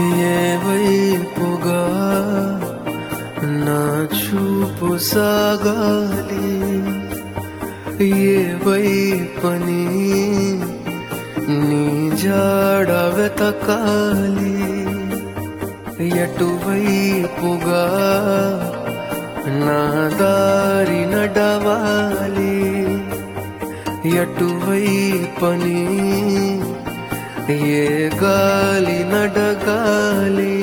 ఏ వైపుగా నా చూపు సాగాలి ఏ వైపని నీ జాడ వెతకాలి ఎటువైపుగా నా దారి నడవాలి ఎటువైపని ఏ గాలి నడగాలి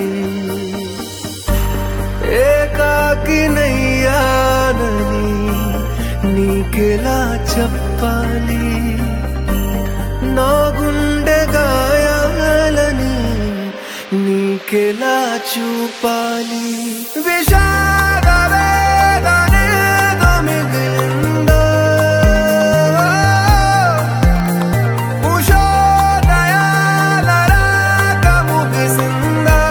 ఏకాకినయ్యానని నీకెలా చెప్పాలి నా గుండె గాయాలని నీకెలా చూపాలి విషాద వేదనేదో మిగిలిందో ఉషోదయాల రాక ముగిసిందా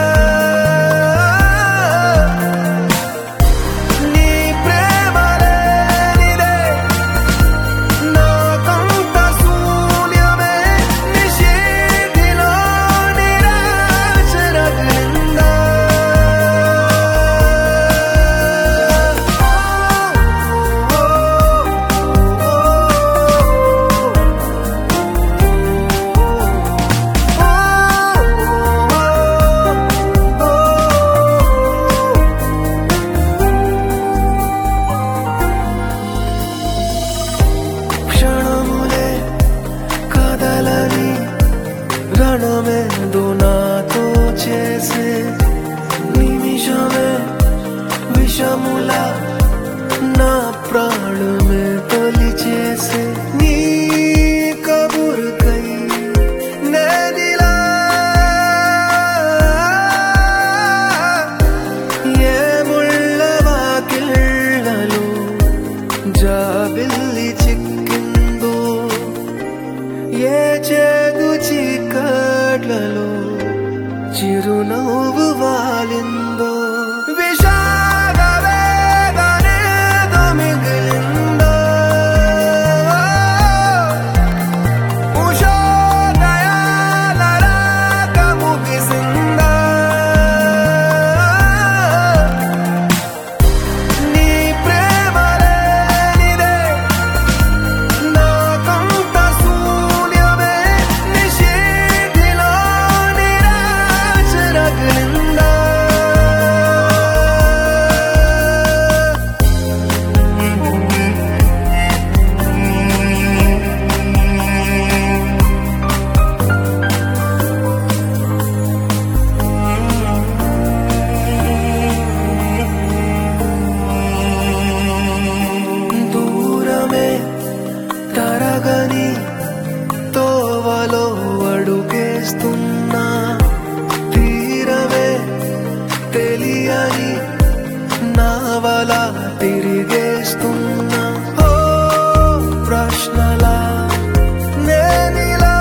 నీ ప్రేమ లేనిదే నాకంత శూన్యమే నిషేధిలో నిరాశ రగిలిందా క్షణములే కదలని రణమేదో నాతో చేసే నిమిషమే విషముల నా ప్రాణమే తొలి చేసే నీ కబురుకై నేనిలా ఏ ముళ్ళ వాకిళ్ళలో జాబిల్లి చిక్కిందో ఏ చేదు చీకట్లలో చిరునవ్వు వాలిందో విషాద వేదనేదో మిగిలిందో ఉషోదయాల రాక ముగిసిందా నీ ప్రేమ లేనిదే నాకంత శూన్యమే నిషేధిలో నిరాశ రగిలిందా దూరమే తరగని తోవలో అడుగేస్తున్నా తీరమే తెలియని నావల తిరిగేస్తున్నా ఓ ప్రశ్నలా నేనిలా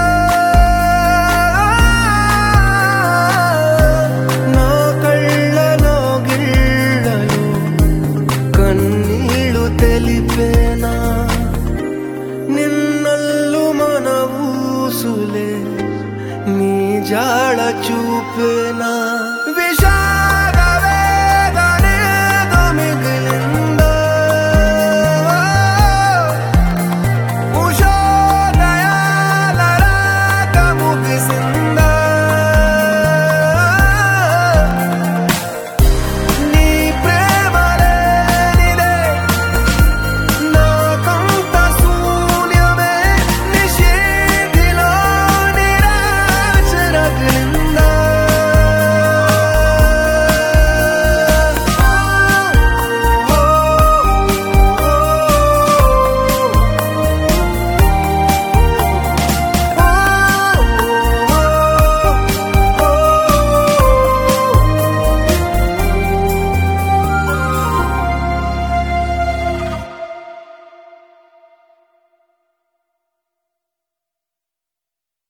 నా కళ్ళలో గిళ్ళలో కన్నీళ్ళు తెలిపేనా నిన్నల్లు మన ఊసులే నీ జాడ చూపేనా